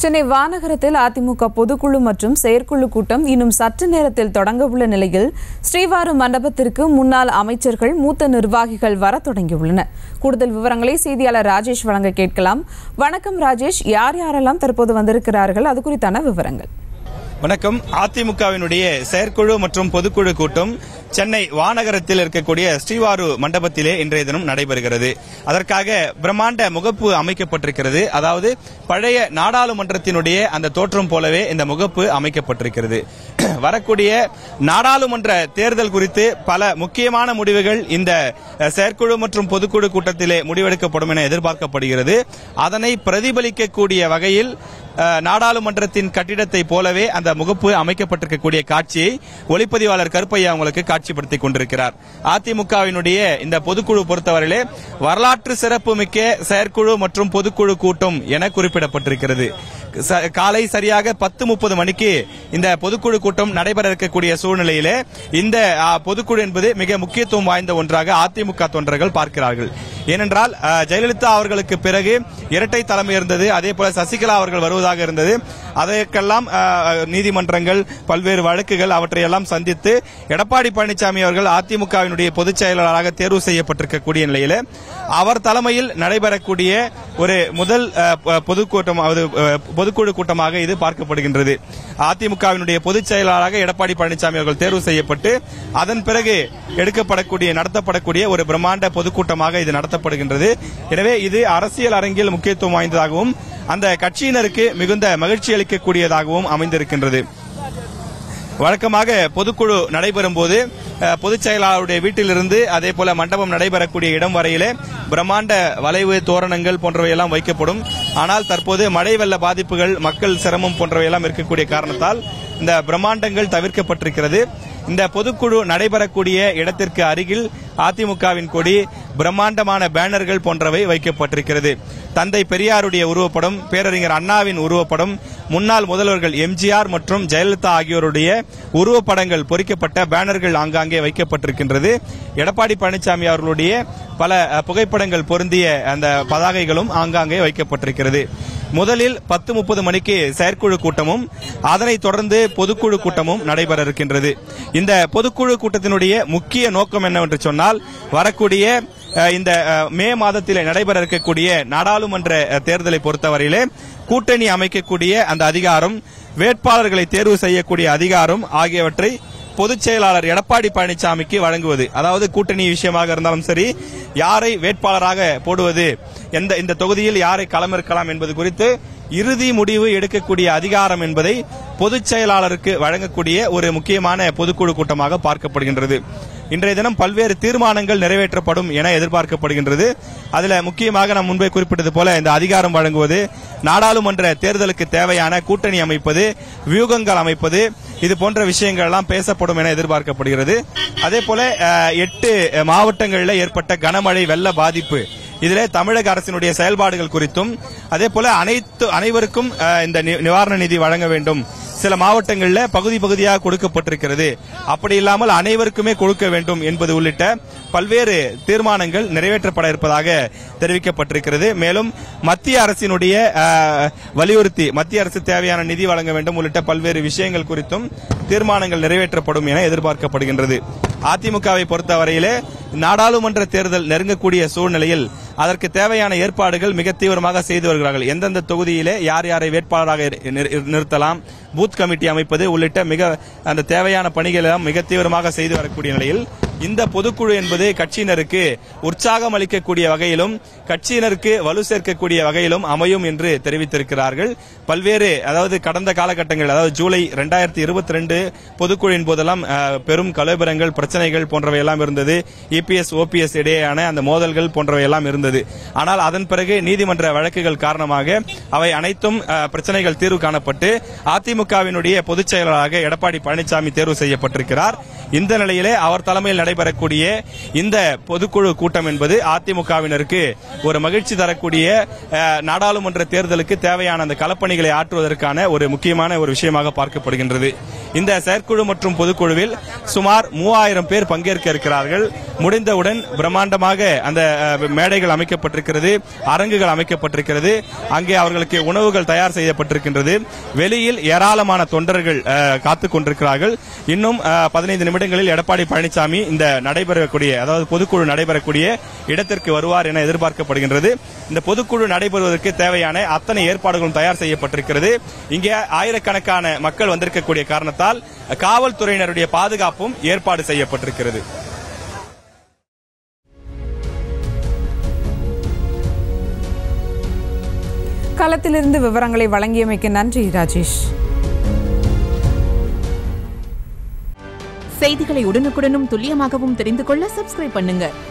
சென்னை வானகரத்தில் அதிமுக பொதுக்குழு மற்றும் செயற்குழு கூட்டம் இன்னும் சற்று நேரத்தில் தொடங்க உள்ள நிலையில் ஸ்ரீவாரு மண்டபத்திற்கு முன்னாள் அமைச்சர்கள் மூத்த நிர்வாகிகள் வர தொடங்கியுள்ளனர் கூடுதல் விவரங்களை செய்தியாளர் ராஜேஷ் வழங்க கேட்கலாம் வணக்கம் ராஜேஷ் யார் யாரெல்லாம் தற்போது வந்திருக்கிறார்கள் அது குறித்தான விவரங்கள் வணக்கம் அதிமுகவினுடைய செயற்குழு மற்றும் பொதுக்குழு கூட்டம் சென்னை வானகரத்தில் இருக்கக்கூடிய ஸ்ரீவாரு மண்டபத்திலே இன்றைய தினம் நடைபெறுகிறது அதற்காக பிரம்மாண்ட முகப்பு அமைக்கப்பட்டிருக்கிறது அதாவது பழைய நாடாளுமன்றத்தினுடைய அந்த தோற்றம் போலவே இந்த முகப்பு அமைக்கப்பட்டிருக்கிறது வரக்கூடிய நாடாளுமன்ற தேர்தல் குறித்து பல முக்கியமான முடிவுகள் இந்த அஹ், செயற்குழு மற்றும் பொதுக்குழு கூட்டத்திலே முடிவெடுக்கப்படும் என எதிர்பார்க்கப்படுகிறது அதனை பிரதிபலிக்கக்கூடிய வகையில் அஹ், நாடாளுமன்றத்தின் கட்டிடத்தை போலவே அந்த முகப்பு அமைக்கப்பட்டிருக்கக்கூடிய காட்சியை ஒளிப்பதிவாளர் கருப்பையா உங்களுக்கு காட்சிப்படுத்திக் கொண்டிருக்கிறார் அதிமுகவினுடைய இந்த பொதுக்குழு பொறுத்தவரையிலே வரலாற்று சிறப்புமிக்க செயற்குழு மற்றும் பொதுக்குழு கூட்டம் என குறிப்பிடப்பட்டிருக்கிறது ச- காலை சரியாக பத்து முப்பது மணிக்கு இந்த பொதுக்குழு கூட்டம் நடைபெற இருக்கக்கூடிய சூழ்நிலையிலே இந்த ஆ, பொதுக்குழு என்பது மிக முக்கியத்துவம் வாய்ந்த ஒன்றாக அதிமுக தொண்டர்கள் பார்க்கிறார்கள் ஏனென்றால் ஆ, ஜெயலலிதா அவர்களுக்கு பிறகு இரட்டை தலைமை இருந்தது அதே போல சசிகலா அவர்கள் வருவதாக இருந்தது அதற்கெல்லாம் ஆ, நீதிமன்றங்கள் பல்வேறு வழக்குகள் அவற்றையெல்லாம் சந்தித்து எடப்பாடி பழனிசாமி அவர்கள் அதிமுகவினுடைய பொதுச் செயலாளராக தேர்வு செய்யப்பட்டிருக்கக்கூடிய நிலையில அவர் தலைமையில் நடைபெறக்கூடிய ஒரு முதல் ஆ, பொ- பொதுக்கூட்டம் அதாவது, ஆ, பொதுக்குழு கூட்டமாக இது பார்க்கப்படுகின்றது அதிமுகவினுடைய பொதுச் செயலாளராக எடப்பாடி பழனிசாமி அவர்கள் தேர்வு செய்யப்பட்டு அதன் பிறகு எடுக்கப்படக்கூடிய நடத்தப்படக்கூடிய ஒரு பிரம்மாண்ட பொதுக்கூட்டமாக இது நடத்தப்படுகின்றது எனவே இது அரசியல் அரங்கில் முக்கியத்துவம் வாய்ந்ததாகவும் அந்த கட்சியினருக்கு மிகுந்த மகிழ்ச்சி அளிக்கக்கூடியதாகவும் அமைந்திருக்கின்றது வழக்கமாக பொதுக்குழு நடைபெறும் போது அஹ், பொதுச் செயலாளருடைய வீட்டிலிருந்து அதே போல மண்டபம் நடைபெறக்கூடிய இடம் வரையிலே பிரம்மாண்ட வளைவு தோரணங்கள் போன்றவையெல்லாம் வைக்கப்படும் ஆனால் தற்போது மழை வெள்ள பாதிப்புகள் மக்கள் சிரமம் போன்றவையெல்லாம் இருக்கக்கூடிய காரணத்தால் இந்த பிரம்மாண்டங்கள் தவிர்க்கப்பட்டிருக்கிறது இந்த பொதுக்குழு நடைபெறக்கூடிய இடத்திற்கு அருகில் அதிமுகவின் கொடி பிரம்மாண்டமான பேனர்கள் போன்றவை வைக்கப்பட்டிருக்கிறது தந்தை பெரியாருடைய உருவப்படம் பேரறிஞர் அண்ணாவின் உருவப்படம் முன்னாள் முதல்வர்கள் எம்ஜிஆர் மற்றும் ஜெயலலிதா ஆகியோருடைய உருவப்படங்கள் பொறிக்கப்பட்ட பேனர்கள் ஆங்காங்கே வைக்கப்பட்டிருக்கின்றது எடப்பாடி பழனிசாமி அவர்களுடைய பல அஹ், புகைப்படங்கள் பொருந்திய அந்த பதாகைகளும் ஆங்காங்கே வைக்கப்பட்டிருக்கிறது முதலில் பத்து முப்பது மணிக்கு செயற்குழு கூட்டமும் அதனைத் தொடர்ந்து பொதுக்குழு கூட்டமும் நடைபெற இருக்கின்றது இந்த பொதுக்குழு கூட்டத்தினுடைய முக்கிய நோக்கம் என்னவென்று சொன்னால் வரக்கூடிய அஹ், இந்த அஹ், மே மாதத்தில் நடைபெற இருக்கக்கூடிய நாடாளுமன்ற அஹ், தேர்தலை பொறுத்தவரையிலே கூட்டணி அமைக்கக்கூடிய அந்த அதிகாரம் வேட்பாளர்களை தேர்வு செய்யக்கூடிய அதிகாரம் ஆகியவற்றை பொதுச் செயலாளர் எடப்பாடி பழனிசாமிக்கு வழங்குவது அதாவது கூட்டணி விஷயமாக இருந்தாலும் சரி யாரை வேட்பாளராக போடுவது எந்த இந்த தொகுதியில் யாரை களமிறக்கலாம் என்பது குறித்து இறுதி முடிவு எடுக்கக்கூடிய அதிகாரம் என்பதை பொதுச் செயலாளருக்கு வழங்கக்கூடிய ஒரு முக்கியமான பொதுக்குழு கூட்டமாக பார்க்கப்படுகின்றது இன்றைய தினம் பல்வேறு தீர்மானங்கள் நிறைவேற்றப்படும் என எதிர்பார்க்கப்படுகின்றது அதுல முக்கியமாக நாம் முன்பே குறிப்பிட்டது போல இந்த அதிகாரம் வழங்குவது நாடாளுமன்ற தேர்தலுக்கு தேவையான கூட்டணி அமைப்பது வியூகங்கள் அமைப்பது இது போன்ற விஷயங்கள் எல்லாம் பேசப்படும் என எதிர்பார்க்கப்படுகிறது அதே போல அஹ், எட்டு மாவட்டங்களில் ஏற்பட்ட கனமழை வெள்ள பாதிப்பு இதிலே தமிழக அரசினுடைய செயல்பாடுகள் குறித்தும் அதே போல அனைத்து அனைவருக்கும் அஹ், இந்த நி- நிவாரண நிதி வழங்க வேண்டும் சில மாவட்டங்களில் பகுதி பகுதியாக கொடுக்கப்பட்டிருக்கிறது அப்படி இல்லாமல் அனைவருக்குமே கொடுக்க வேண்டும் என்பது உள்ளிட்ட பல்வேறு தீர்மானங்கள் நிறைவேற்றப்பட இருப்பதாக தெரிவிக்கப்பட்டிருக்கிறது மேலும் மத்திய அரசினுடைய அஹ், வலியுறுத்தி மத்திய அரசு தேவையான நிதி வழங்க வேண்டும் உள்ளிட்ட பல்வேறு விஷயங்கள் குறித்தும் தீர்மானங்கள் நிறைவேற்றப்படும் என எதிர்பார்க்கப்படுகின்றது அதிமுகவை பொறுத்தவரையிலே நாடாளுமன்ற தேர்தல் நெருங்கக்கூடிய சூழ்நிலையில் அதற்கு தேவையான ஏற்பாடுகள் மிக தீவிரமாக செய்து வருகிறார்கள் எந்தெந்த தொகுதியிலே யார் யாரை வேட்பாளராக நிறு- நிறுத்தலாம் பூத் கமிட்டி அமைப்பது உள்ளிட்ட மிக அந்த தேவையான பணிகளை எல்லாம் மிக தீவிரமாக செய்து வரக்கூடிய நிலையில் இந்த பொதுக்குழு என்பது கட்சியினருக்கு உற்சாகம் அளிக்கக்கூடிய வகையிலும் கட்சியினருக்கு வலு சேர்க்கக்கூடிய வகையிலும் அமையும் என்று தெரிவித்திருக்கிறார்கள் பல்வேறு அதாவது கடந்த காலகட்டங்கள் அதாவது ஜூலை ரெண்டாயிரத்தி இருபத்தி ரெண்டு பொதுக்குழுவின் போதெல்லாம் அஹ், பெரும் கலவரங்கள் பிரச்சனைகள் போன்றவை எல்லாம் இருந்தது இபிஎஸ் ஓபிஎஸ் இடையேயான அந்த மோதல்கள் போன்றவை எல்லாம் இருந்தது ஆனால் அதன் பிறகு நீதிமன்ற வழக்குகள் காரணமாக அவை அனைத்தும் அஹ், பிரச்சனைகள் தீர்வு காணப்பட்டு அதிமுகவினுடைய பொதுச் செயலாளராக எடப்பாடி பழனிசாமி தேர்வு செய்யப்பட்டிருக்கிறார் இந்த நிலையிலே அவர் தலைமையில் நடைபெறக்கூடிய இந்த பொதுக்குழு கூட்டம் என்பது அதிமுகவினருக்கு ஒரு மகிழ்ச்சி தரக்கூடிய அஹ், நாடாளுமன்ற தேர்தலுக்கு தேவையான அந்த களப்பணிகளை ஆற்றுவதற்கான ஒரு முக்கியமான ஒரு விஷயமாக பார்க்கப்படுகின்றது இந்த செயற்குழு மற்றும் பொதுக்குழுவில் சுமார் மூவாயிரம் பேர் பங்கேற்க இருக்கிறார்கள் முடிந்தவுடன் பிரம்மாண்டமாக அந்த அஹ், மேடைகள் அமைக்கப்பட்டிருக்கிறது அரங்குகள் அமைக்கப்பட்டிருக்கிறது அங்கே அவர்களுக்கு உணவுகள் தயார் செய்யப்பட்டிருக்கின்றது வெளியில் ஏராளமான தொண்டர்கள் அஹ், காத்துக் கொண்டிருக்கிறார்கள் இன்னும் அஹ், பதினைந்து நிமிடங்களில் எடப்பாடி பழனிசாமி இந்த நடைபெறக்கூடிய அதாவது பொதுக்குழு நடைபெறக்கூடிய இடத்திற்கு வருவார் என எதிர்பார்க்கப்படுகின்றது இந்த பொதுக்குழு நடைபெறுவதற்கு தேவையான அத்தனை ஏற்பாடுகளும் தயார் செய்யப்பட்டிருக்கிறது இங்கே ஆயிரக்கணக்கான மக்கள் வந்திருக்கக்கூடிய காரணத்தால் காவல்துறையினருடைய பாதுகாப்பும் ஏற்பாடு செய்யப்பட்டிருக்கிறது களத்திலிருந்து விவரங்களை வழங்கியமைக்கு நன்றி ராஜேஷ் செய்திகளை உடனுக்குடனும் துல்லியமாகவும் தெரிந்து கொள்ள சப்ஸ்கிரைப் பண்ணுங்க